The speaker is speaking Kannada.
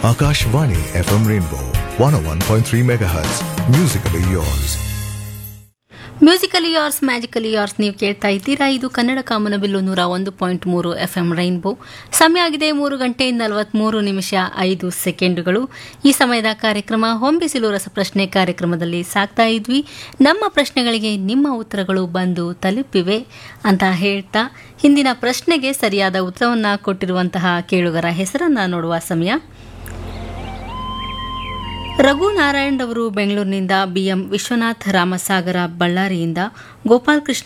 Akashvani FM Rainbow 101.3 MHz. Musically yours. Musically yours magically yours ನೀವು ಕೇಳ್ತಾ ಇದ್ದೀರಾ ಇದು ಕನ್ನಡ ಕಾಮನಬಿಲ್ಲು ನೂರ ಒಂದು ಪಾಯಿಂಟ್ ಮೂರು ಎಫ್ ಎಂ ರೈನ್ಬೋ ಸಮಯ ಆಗಿದೆ ಮೂರು ಗಂಟೆ ನಲವತ್ಮೂರು ನಿಮಿಷ ಐದು ಸೆಕೆಂಡುಗಳು ಈ ಸಮಯದ ಕಾರ್ಯಕ್ರಮ ಹೊಂಬಿಸಿಲು ರಸಪ್ರಶ್ನೆ ಕಾರ್ಯಕ್ರಮದಲ್ಲಿ ಸಾಕ್ತಾ ಇದ್ವಿ ನಮ್ಮ ಪ್ರಶ್ನೆಗಳಿಗೆ ನಿಮ್ಮ ಉತ್ತರಗಳು ಬಂದು ತಲುಪಿವೆ ಅಂತ ಹೇಳ್ತಾ ಹಿಂದಿನ ಪ್ರಶ್ನೆಗೆ ಸರಿಯಾದ ಉತ್ತರವನ್ನು ಕೊಟ್ಟಿರುವಂತಹ ಕೇಳುಗರ ಹೆಸರನ್ನ ನೋಡುವ ಸಮಯ ರಘುನಾರಾಯಣ್ ಅವರು ಬೆಂಗಳೂರಿನಿಂದ ಬಿಎಂ ವಿಶ್ವನಾಥ್ ರಾಮಸಾಗರ ಬಳ್ಳಾರಿಯಿಂದ ಗೋಪಾಲ್ ಕೃಷ್ಣ